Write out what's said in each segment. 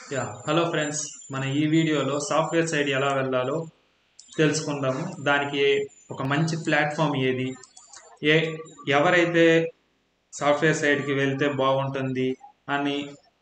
Yeah hello friends మన ఈ వీడియోలో సాఫ్ట్వేర్ సైడ్ ఎలా వెళ్ళాలో తెలుసుకుందాము దానికి ఒక మంచి ప్లాట్ఫామ్ ఏది ఏ ఎవరైతే సాఫ్ట్వేర్ సైడ్కి వెళ్తే బాగుంటుంది అని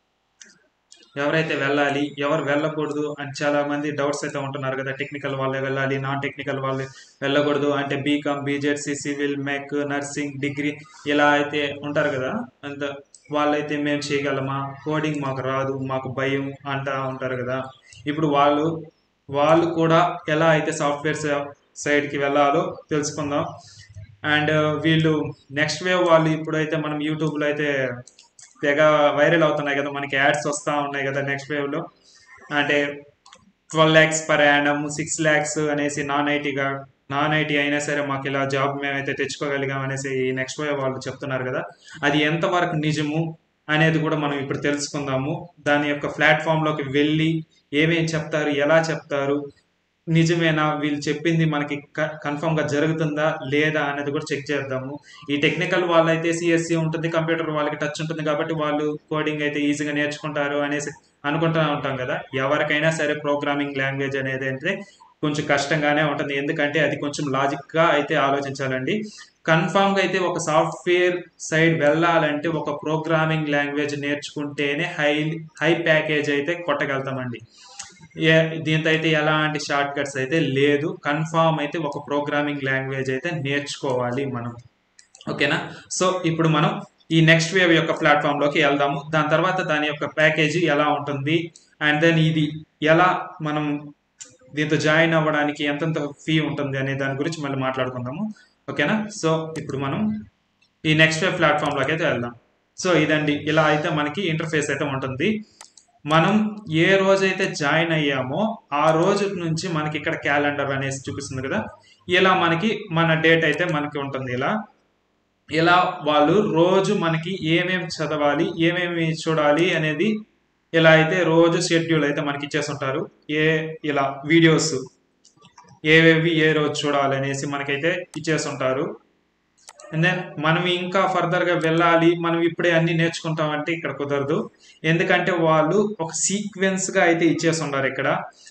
ఎవరైతే వెళ్ళాలి ఎవరు వెళ్ళకూడదు అని చాలా మంది డౌట్స్ అయితే ఉంటున్నారు కదా టెక్నికల్ వాళ్ళే వెళ్ళాలి నాన్ టెక్నికల్ వాళ్ళు వెళ్ళకూడదు అంటే BCom BZC civil mech nursing degree ఇలా అయితే ఉంటారు కదా అంత వాళ్ళైతే మేము చేయగలమా కోడింగ్ మాకు రాదు మాకు భయం అంటా ఉంటారు కదా ఇప్పుడు వాళ్ళు వాళ్ళు కూడా ఎలా అయితే సాఫ్ట్వేర్ సైడ్కి వెళ్ళాలో తెలుసుకుందాం అండ్ వీళ్ళు నెక్స్ట్ వేవ్ వాళ్ళు ఇప్పుడైతే మనం యూట్యూబ్లో అయితే తెగ వైరల్ అవుతున్నాయి కదా మనకి యాడ్స్ వస్తూ ఉన్నాయి కదా నెక్స్ట్ వేవ్లో అంటే twelve lakhs per annum six lakhs అనేసి నాన్ ఐటీగా నాన్ ఐటీ అయినా సరే మాకు ఇలా జాబ్ మేమైతే తెచ్చుకోగలిగాం అనేసి ఈ నెక్స్ట్ వేవ్ వాళ్ళు చెప్తున్నారు కదా అది ఎంతవరకు నిజము అనేది కూడా మనం ఇప్పుడు తెలుసుకుందాము దాని యొక్క ప్లాట్ఫామ్లోకి వెళ్ళి ఏమేం చెప్తారు ఎలా చెప్తారు నిజమేనా వీళ్ళు చెప్పింది మనకి కన్ఫర్మ్ గా జరుగుతుందా లేదా అనేది కూడా చెక్ చేద్దాము ఈ టెక్నికల్ వాళ్ళైతే సిఎస్సి ఉంటుంది కంప్యూటర్ వాళ్ళకి టచ్ ఉంటుంది కాబట్టి వాళ్ళు కోడింగ్ అయితే ఈజీగా నేర్చుకుంటారు అనేసి అనుకుంటూ ఉంటాం కదా ఎవరికైనా సరే ప్రోగ్రామింగ్ లాంగ్వేజ్ అనేది అయితే కొంచెం కష్టంగానే ఉంటుంది ఎందుకంటే అది కొంచెం లాజిక్ గా అయితే ఆలోచించాలండి కన్ఫామ్ గా అయితే ఒక సాఫ్ట్వేర్ సైడ్ వెళ్ళాలంటే ఒక ప్రోగ్రామింగ్ లాంగ్వేజ్ నేర్చుకుంటేనే హై హై ప్యాకేజ్ అయితే కొట్టగలుగుతామండి ఏ దీంతో అయితే ఎలాంటి షార్ట్ కట్స్ అయితే లేదు కన్ఫామ్ అయితే ఒక ప్రోగ్రామింగ్ లాంగ్వేజ్ అయితే నేర్చుకోవాలి మనం ఓకేనా సో ఇప్పుడు మనం ఈ నెక్స్ట్ వేవ్ యొక్క ప్లాట్ఫామ్ లోకి వెళ్దాము దాని తర్వాత దాని యొక్క ప్యాకేజీ ఎలా ఉంటుంది అండ్ దెన్ ఇది ఎలా మనం దీంతో జాయిన్ అవ్వడానికి ఎంతెంత ఫీ ఉంటుంది అనే దాని గురించి మళ్ళీ మాట్లాడుకుందాము ఓకేనా సో ఇప్పుడు మనం ఈ నెక్స్ట్ వేవ్ ప్లాట్ఫామ్ లోకి అయితే వెళ్దాం సో ఇదండి ఇలా అయితే మనకి ఇంటర్ఫేస్ అయితే ఉంటుంది మనం ఏ రోజైతే జాయిన్ అయ్యామో ఆ రోజు నుంచి మనకి ఇక్కడ క్యాలెండర్ అనేసి చూపిస్తుంది కదా ఇలా మనకి మన డేట్ అయితే మనకి ఉంటుంది ఇలా ఇలా వాళ్ళు రోజు మనకి ఏమేమి చదవాలి ఏమేమి చూడాలి అనేది ఇలా అయితే రోజు షెడ్యూల్ అయితే మనకి ఇచ్చేస్తుంటారు ఏ ఇలా వీడియోస్ ఏవేవి ఏ రోజు చూడాలి అనేసి మనకైతే ఇచ్చేస్తుంటారు అండ్ దెన్ మనం ఇంకా ఫర్దర్గా వెళ్ళాలి మనం ఇప్పుడే అన్ని నేర్చుకుంటామంటే ఇక్కడ కుదరదు ఎందుకంటే వాళ్ళు ఒక సీక్వెన్స్గా అయితే ఇచ్చేస్తున్నారు ఇక్కడ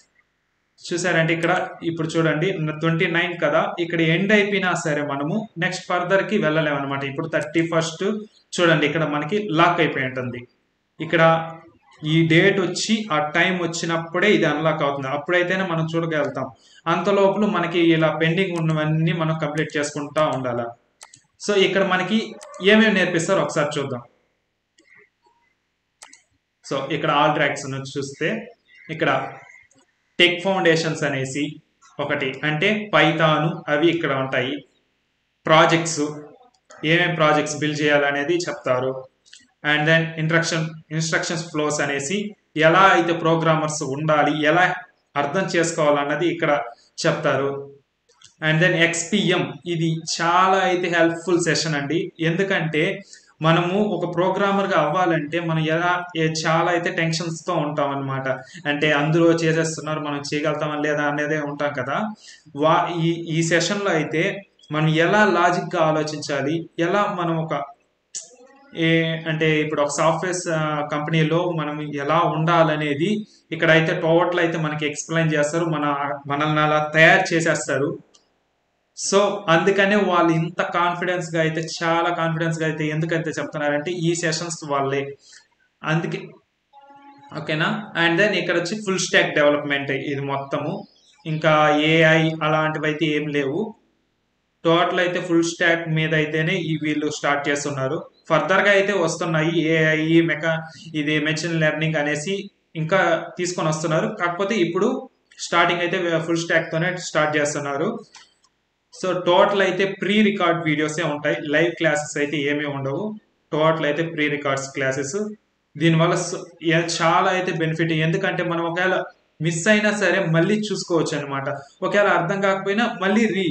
చూసారంటే ఇక్కడ ఇప్పుడు చూడండి ట్వంటీ నైన్ కదా ఇక్కడ ఎండ్ అయిపోయినా సరే మనము నెక్స్ట్ ఫర్దర్కి వెళ్ళలేము అనమాట ఇప్పుడు థర్టీ ఫస్ట్ చూడండి ఇక్కడ మనకి లాక్ అయిపోయి ఉంటుంది ఇక్కడ ఈ డేట్ వచ్చి ఆ టైం వచ్చినప్పుడే ఇది అన్లాక్ అవుతుంది అప్పుడైతేనే మనం చూడగలుగుతాం అంత లోపల మనకి ఇలా పెండింగ్ ఉన్నవన్నీ మనం కంప్లీట్ చేసుకుంటా ఉండాలి సో ఇక్కడ మనకి ఏమేమి నేర్పిస్తారో ఒకసారి చూద్దాం సో ఇక్కడ ఆల్ ట్రాక్స్ చూస్తే ఇక్కడ టెక్ ఫౌండేషన్స్ అనేసి ఒకటి అంటే పైతాను అవి ఇక్కడ ఉంటాయి ప్రాజెక్ట్స్ ఏమేమి ప్రాజెక్ట్స్ బిల్డ్ చేయాలనేది చెప్తారు and then instruction instructions flows అనేసి ఎలా అయితే ప్రోగ్రామర్స్ ఉండాలి ఎలా అర్థం చేసుకోవాలన్నది ఇక్కడ చెప్తారు అండ్ దెన్ ఎక్స్పిఎం ఇది చాలా అయితే హెల్ప్ఫుల్ సెషన్ అండి ఎందుకంటే మనము ఒక ప్రోగ్రామర్గా అవ్వాలంటే మనం ఎలా చాలా అయితే టెన్షన్స్తో ఉంటాం అనమాట అంటే అందరూ చేసేస్తున్నారు మనం చేయగలుగుతామా లేదా అనేదే ఉంటాం కదా వా ఈ ఈ సెషన్లో అయితే మనం ఎలా లాజిక్గా ఆలోచించాలి ఎలా మనం ఒక ఏ అంటే ఇప్పుడు ఒక సాఫ్ట్వేర్ కంపెనీలో మనం ఎలా ఉండాలనేది ఇక్కడ అయితే టోటల్ అయితే మనకి ఎక్స్ప్లెయిన్ చేస్తారు మన మనల్ని అలా తయారు చేసేస్తారు సో అందుకనే వాళ్ళు ఇంత కాన్ఫిడెన్స్ గా అయితే చాలా కాన్ఫిడెన్స్ గా అయితే ఎందుకైతే చెప్తున్నారంటే ఈ సెషన్స్ వాళ్ళే అందుకే ఓకేనా అండ్ దెన్ ఇక్కడ వచ్చి ఫుల్ స్టాక్ డెవలప్మెంట్ ఇది మొత్తము ఇంకా ఏఐ అలాంటివి అయితే ఏం లేవు టోటల్ అయితే ఫుల్ స్టాక్ మీద అయితేనే ఈ వీళ్ళు స్టార్ట్ చేస్తున్నారు ఫర్దర్ గా అయితే వస్తున్నాయి ఏఐ మెకా ఇది మెషిన్ లెర్నింగ్ అనేసి ఇంకా తీసుకొని వస్తున్నారు కాకపోతే ఇప్పుడు స్టార్టింగ్ అయితే ఫుల్ స్టాక్ తోనే స్టార్ట్ చేస్తున్నారు సో టోటల్ అయితే ప్రీ రికార్డ్ వీడియోసే ఉంటాయి లైవ్ క్లాసెస్ అయితే ఏమీ ఉండవు టోటల్ అయితే ప్రీ రికార్డ్స్ క్లాసెస్ దీనివల్ల చాలా అయితే బెనిఫిట్ ఎందుకంటే మనం ఒకవేళ మిస్ అయినా సరే మళ్ళీ చూసుకోవచ్చు అనమాట ఒకవేళ అర్థం కాకపోయినా మళ్ళీ రీ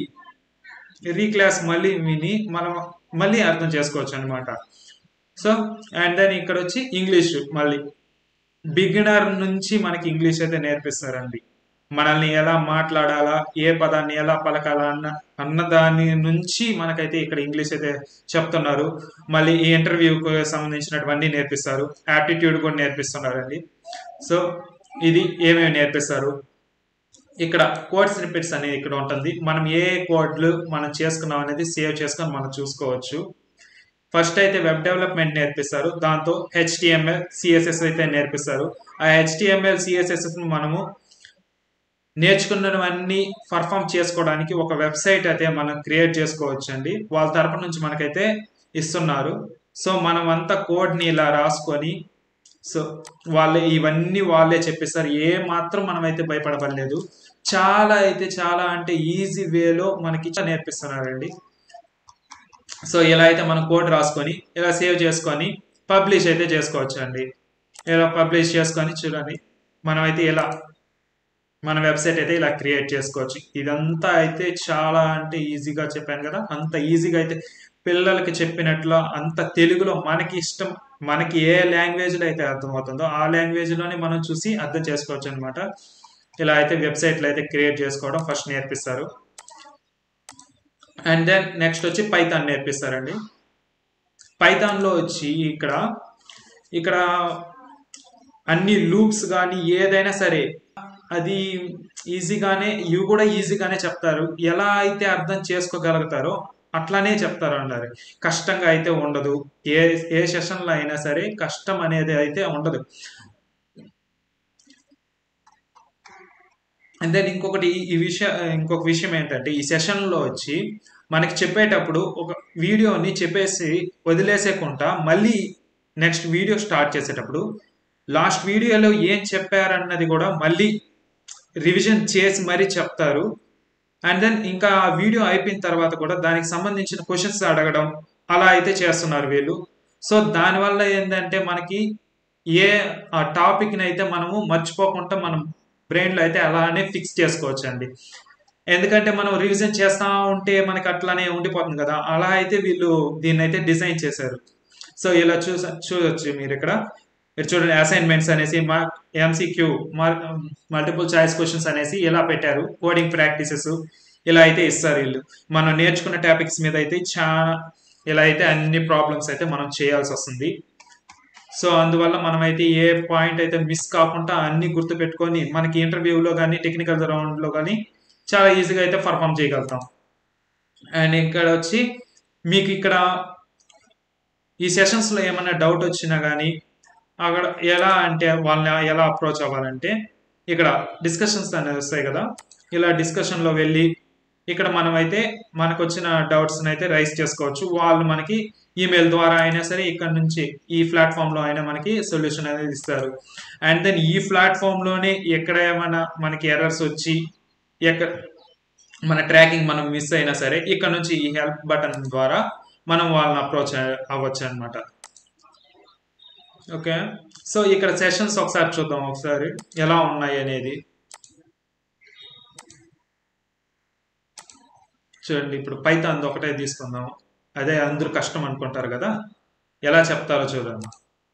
రీ క్లాస్ మళ్ళీ విని మనం మళ్ళీ అర్థం చేసుకోవచ్చు అనమాట సో అండ్ దెన్ ఇక్కడ వచ్చి ఇంగ్లీష్ మళ్ళీ బిగినర్ నుంచి మనకి ఇంగ్లీష్ అయితే నేర్పిస్తారండి మనల్ని ఎలా మాట్లాడాలా ఏ పదాన్ని ఎలా పలకాలా అన్న అన్న దాని నుంచి మనకైతే ఇక్కడ ఇంగ్లీష్ అయితే చెప్తున్నారు మళ్ళీ ఈ ఇంటర్వ్యూకి సంబంధించినటువంటి నేర్పిస్తారు యాప్టిట్యూడ్ కూడా నేర్పిస్తున్నారండి సో ఇది ఏమేమి నేర్పిస్తారు ఇక్కడ కోడ్ స్నిప్పెట్స్ అనేది ఇక్కడ ఉంటుంది మనం ఏ కోడ్లు మనం చేసుకున్నాం అనేది సేవ్ చేసుకొని మనం చూసుకోవచ్చు ఫస్ట్ అయితే వెబ్ డెవలప్మెంట్ నేర్పిస్తారు దాంతో హెచ్టిఎంఎల్ సిఎస్ఎస్ అయితే నేర్పిస్తారు ఆ హెచ్టిఎంఎల్ సిఎస్ఎస్ మనము నేర్చుకున్నవన్నీ పర్ఫామ్ చేసుకోవడానికి ఒక వెబ్సైట్ అయితే మనం క్రియేట్ చేసుకోవచ్చు అండి వాళ్ళ తరపు నుంచి మనకైతే ఇస్తున్నారు సో మనం అంతా కోడ్ని ఇలా రాసుకొని సో వాళ్ళే ఇవన్నీ వాళ్ళే చెప్పిస్తారు ఏ మాత్రం మనం అయితే భయపడబడలేదు చాలా అయితే చాలా అంటే ఈజీ వేలో మనకి నేర్పిస్తున్నారండి సో ఇలా అయితే మనం కోడ్ రాసుకొని ఇలా సేవ్ చేసుకొని పబ్లిష్ అయితే చేసుకోవచ్చు అండి ఇలా పబ్లిష్ చేసుకొని చూడండి మనం అయితే ఇలా మన వెబ్సైట్ అయితే ఇలా క్రియేట్ చేసుకోవచ్చు ఇదంతా అయితే చాలా అంటే ఈజీగా చెప్పాను కదా అంత ఈజీగా అయితే పిల్లలకి చెప్పినట్లు అంత తెలుగులో మనకి ఇష్టం మనకి ఏ లాంగ్వేజ్లో అయితే అర్థమవుతుందో ఆ లాంగ్వేజ్లోనే మనం చూసి అర్థం చేసుకోవచ్చు అనమాట ఇలా అయితే వెబ్సైట్లు అయితే క్రియేట్ చేసుకోవడం ఫస్ట్ నేర్పిస్తారు అండ్ దెన్ నెక్స్ట్ వచ్చి పైథాన్ నేర్పిస్తారండి పైథాన్లో వచ్చి ఇక్కడ ఇక్కడ అన్ని లూప్స్ కానీ ఏదైనా సరే అది ఈజీగానే ఇవి కూడా ఈజీగానే చెప్తారు ఎలా అయితే అర్థం చేసుకోగలుగుతారో అట్లానే చెప్తారు అన్నారు కష్టంగా అయితే ఉండదు ఏ ఏ సెషన్లో అయినా సరే కష్టం అనేది అయితే ఉండదు అండ్ దెన్ ఇంకొకటి ఈ విషయం ఇంకొక విషయం ఏంటంటే ఈ సెషన్లో వచ్చి మనకి చెప్పేటప్పుడు ఒక వీడియోని చెప్పేసి వదిలేసేకుండా మళ్ళీ నెక్స్ట్ వీడియో స్టార్ట్ చేసేటప్పుడు లాస్ట్ వీడియోలో ఏం చెప్పారన్నది కూడా మళ్ళీ రివిజన్ చేసి మరీ చెప్తారు అండ్ దెన్ ఇంకా ఆ వీడియో అయిపోయిన తర్వాత కూడా దానికి సంబంధించిన క్వశ్చన్స్ అడగడం అలా అయితే చేస్తున్నారు వీళ్ళు సో దానివల్ల ఏంటంటే మనకి ఏ ఆ టాపిక్ని అయితే మనము మర్చిపోకుండా మనం బ్రెయిన్లో అయితే అలానే ఫిక్స్ చేసుకోవచ్చు అండి ఎందుకంటే మనం రివిజన్ చేస్తూ ఉంటే మనకి అట్లానే ఉండిపోతుంది కదా అలా అయితే వీళ్ళు దీన్ని అయితే డిజైన్ చేశారు సో ఇలా చూస చూడొచ్చు మీరు ఇక్కడ మీరు చూడండి అసైన్మెంట్స్ అనేసి మా ఎంసీక్యూ మల్టిపుల్ చాయిస్ క్వశ్చన్స్ అనేసి ఇలా పెట్టారు కోడింగ్ ప్రాక్టీసెస్ ఇలా అయితే ఇస్తారు వీళ్ళు మనం నేర్చుకున్న టాపిక్స్ మీద అయితే చాలా ఇలా అయితే అన్ని ప్రాబ్లమ్స్ అయితే మనం చేయాల్సి వస్తుంది సో అందువల్ల మనం అయితే ఏ పాయింట్ అయితే మిస్ కాకుండా అన్ని గుర్తుపెట్టుకొని మనకి ఇంటర్వ్యూలో కానీ టెక్నికల్ రౌండ్లో కానీ చాలా ఈజీగా అయితే పర్ఫామ్ చేయగలుగుతాం అండ్ ఇక్కడ వచ్చి మీకు ఇక్కడ ఈ సెషన్స్లో ఏమైనా డౌట్ వచ్చినా కానీ అక్కడ ఎలా అంటే వాళ్ళని ఎలా అప్రోచ్ అవ్వాలంటే ఇక్కడ డిస్కషన్స్ అనేది వస్తాయి కదా ఇలా డిస్కషన్లో వెళ్ళి ఇక్కడ మనం అయితే మనకు వచ్చిన డౌట్స్ని అయితే రైస్ చేసుకోవచ్చు వాళ్ళు మనకి ఈమెయిల్ ద్వారా అయినా సరే ఇక్కడ నుంచి ఈ ప్లాట్ఫామ్లో అయినా మనకి సొల్యూషన్ అనేది ఇస్తారు అండ్ దెన్ ఈ ప్లాట్ఫామ్లోనే ఎక్కడ ఏమైనా మనకి ఎర్రర్స్ వచ్చి ఎక్కడ మన ట్రాకింగ్ మనం మిస్ అయినా సరే ఇక్కడ నుంచి ఈ హెల్ప్ బటన్ ద్వారా మనం వాళ్ళని అప్రోచ్ అవ్వచ్చు అనమాట ఓకే సో ఇక్కడ సెషన్స్ ఒకసారి చూద్దాం ఒకసారి ఎలా ఉన్నాయి అనేది చూడండి ఇప్పుడు పైతాన్ ఒకటే తీసుకుందాం అదే అందరూ కష్టం అనుకుంటారు కదా ఎలా చెప్తారో చూడండి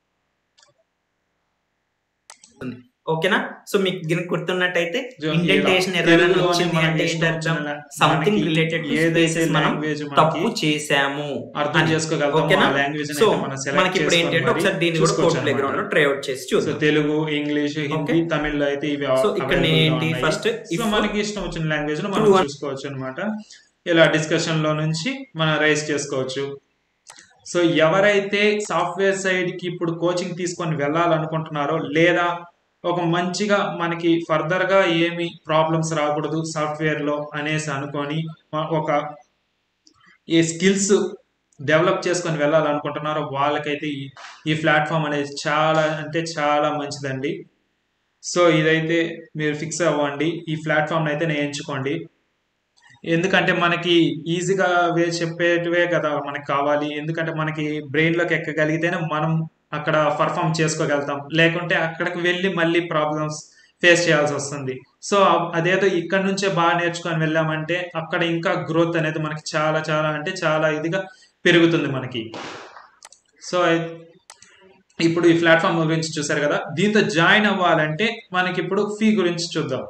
ఓకేనా సో మీకు గిన గుర్తున్నట్టయితే జో- ఇండెంటేషన్ ఇలా ఎర్రర్ తెలుగులోనే వచ్చింది మనకి అంటే ఇష్టం ఏంటర్థం వచ్చిన సంథింగ్ మనకి రిలేటెడ్ ఏదైతే మనం లాంగ్వేజ్ తప్పు మనకి చేశాము అర్థం అని. చేసుకోగలుగుతాం ఓకేనా ఆ లాంగ్వేజ్ సో మనం సెలెక్ట్ మనకి ఇప్పుడు ఏంటంటే ఒకసారి దీన్ని కూడా కోడ్ ప్లే గ్రౌండ్ లో ట్రై అవుట్ చేసి సో చూద్దాం తెలుగు ఇంగ్లీష్ హిందీ Okay. తమిళ్ అయితే ఇవి సో ఇక్కడ available గా ఏంటి ఉన్నాయి. ఫస్ట్ సో మనకి ఇష్టం వచ్చిన లాంగ్వేజ్ లో మనం True and- చూసుకోవచ్చు అనమాట ఇలా డిస్కషన్ లో నుంచి మనం రైస్ చేసుకోవచ్చు సో ఎవరైతే సాఫ్ట్వేర్ సైడ్ కి ఇప్పుడు కోచింగ్ తీసుకొని వెళ్ళాలనుకుంటున్నారో లేదా ఒక మంచిగా మనకి ఫర్దర్ గా ఏమి ప్రాబ్లమ్స్ రాకూడదు సాఫ్ట్వేర్ లో అనేసి అనుకొని మ- ఒక ఈ స్కిల్స్ డెవలప్ చేసుకొని వెళ్ళాలనుకుంటున్నారో వాళ్ళకైతే ఈ ఈ ప్లాట్ఫామ్ అనేది చాలా అంటే చాలా మంచిదండి సో ఇదైతే మీరు ఫిక్స్ అవ్వండి ఈ ప్లాట్ఫామ్ అయితే నేను ఎంచుకోండి ఎందుకంటే మనకి ఈజీగా వే చెప్పేటివే కదా మనకి కావాలి ఎందుకంటే మనకి బ్రెయిన్లోకి ఎక్కగలిగితేనే మనం అక్కడ పర్ఫామ్ చేసుకోగలుగుతాం లేకుంటే అక్కడికి వెళ్ళి మళ్ళీ ప్రాబ్లమ్స్ ఫేస్ చేయాల్సి వస్తుంది సో అదేదో ఇక్కడ నుంచే బాగా నేర్చుకొని వెళ్ళామంటే అక్కడ ఇంకా గ్రోత్ అనేది మనకి చాలా చాలా అంటే చాలా ఇదిగా పెరుగుతుంది మనకి సో ఇప్పుడు ఈ ప్లాట్ఫామ్ గురించి చూసారు కదా దీంతో జాయిన్ అవ్వాలంటే మనకి ఇప్పుడు ఫీ గురించి చూద్దాం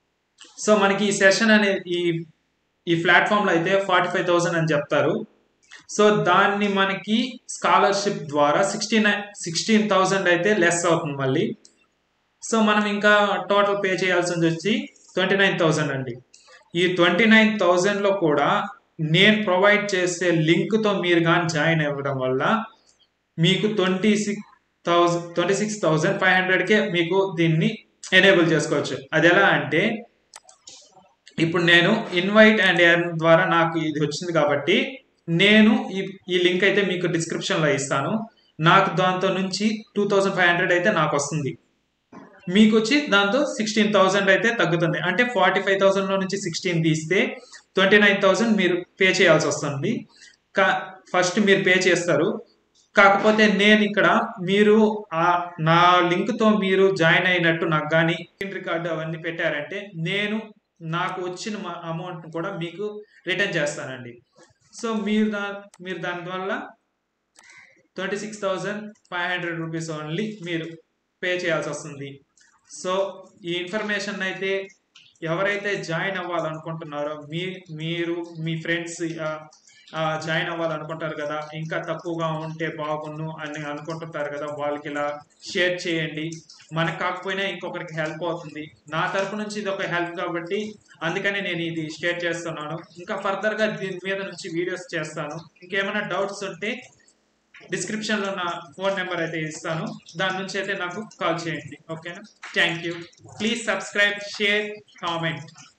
సో మనకి ఈ సెషన్ అనే ఈ ఈ ప్లాట్ఫామ్ లో అయితే ఫార్టీ ఫైవ్ థౌసండ్ అని చెప్తారు సో దాన్ని మనకి స్కాలర్షిప్ ద్వారా సిక్స్టీ నైన్ సిక్స్టీన్ థౌజండ్ అయితే లెస్ అవుతుంది మళ్ళీ సో మనం ఇంకా టోటల్ పే చేయాల్సింది వచ్చి ట్వంటీ నైన్ థౌజండ్ అండి ఈ ట్వంటీ నైన్ థౌజండ్లో కూడా నేను ప్రొవైడ్ చేసే లింక్తో మీరు కానీ జాయిన్ అవ్వడం వల్ల మీకు twenty six thousand twenty six thousand five హండ్రెడ్కే మీకు దీన్ని ఎనేబుల్ చేసుకోవచ్చు అది ఎలా అంటే ఇప్పుడు నేను ఇన్వైట్ అండ్ ఎర్న్ ద్వారా నాకు ఇది వచ్చింది కాబట్టి నేను ఈ ఈ లింక్ అయితే మీకు డిస్క్రిప్షన్లో ఇస్తాను నాకు దాంతో నుంచి టూ థౌజండ్ ఫైవ్ హండ్రెడ్ అయితే నాకు వస్తుంది మీకు వచ్చి దాంతో సిక్స్టీన్ థౌసండ్ అయితే తగ్గుతుంది అంటే ఫార్టీ ఫైవ్ థౌసండ్లో నుంచి సిక్స్టీన్ తీస్తే ట్వంటీ నైన్ థౌసండ్ మీరు పే చేయాల్సి వస్తుంది కా ఫస్ట్ మీరు పే చేస్తారు కాకపోతే నేను ఇక్కడ మీరు ఆ నా లింక్తో మీరు జాయిన్ అయినట్టు నాకు కానీ రికార్డు అవన్నీ పెట్టారంటే నేను నాకు వచ్చిన అమౌంట్ కూడా మీకు రిటర్న్ చేస్తానండి సో మీరు దా మీరు దాని వల్ల twenty six thousand five hundred rupees only మీరు పే చేయాల్సి వస్తుంది సో ఈ ఇన్ఫర్మేషన్ అయితే ఎవరైతే జాయిన్ అవ్వాలనుకుంటున్నారో మీ మీరు మీ ఫ్రెండ్స్ జాయిన్ అవ్వాలనుకుంటారు కదా ఇంకా తక్కువగా ఉంటే బాగుండు అని అనుకుంటుంటారు కదా వాళ్ళకి ఇలా షేర్ చేయండి మనకు కాకపోయినా ఇంకొకరికి హెల్ప్ అవుతుంది నా తరపు నుంచి ఇది ఒక హెల్ప్ కాబట్టి అందుకని నేను ఇది షేర్ చేస్తున్నాను ఇంకా ఫర్దర్గా దీని మీద నుంచి వీడియోస్ చేస్తాను ఇంకేమైనా డౌట్స్ ఉంటే డిస్క్రిప్షన్లో నా ఫోన్ నెంబర్ అయితే ఇస్తాను దాని నుంచి అయితే నాకు కాల్ చేయండి ఓకేనా thank you please subscribe share comment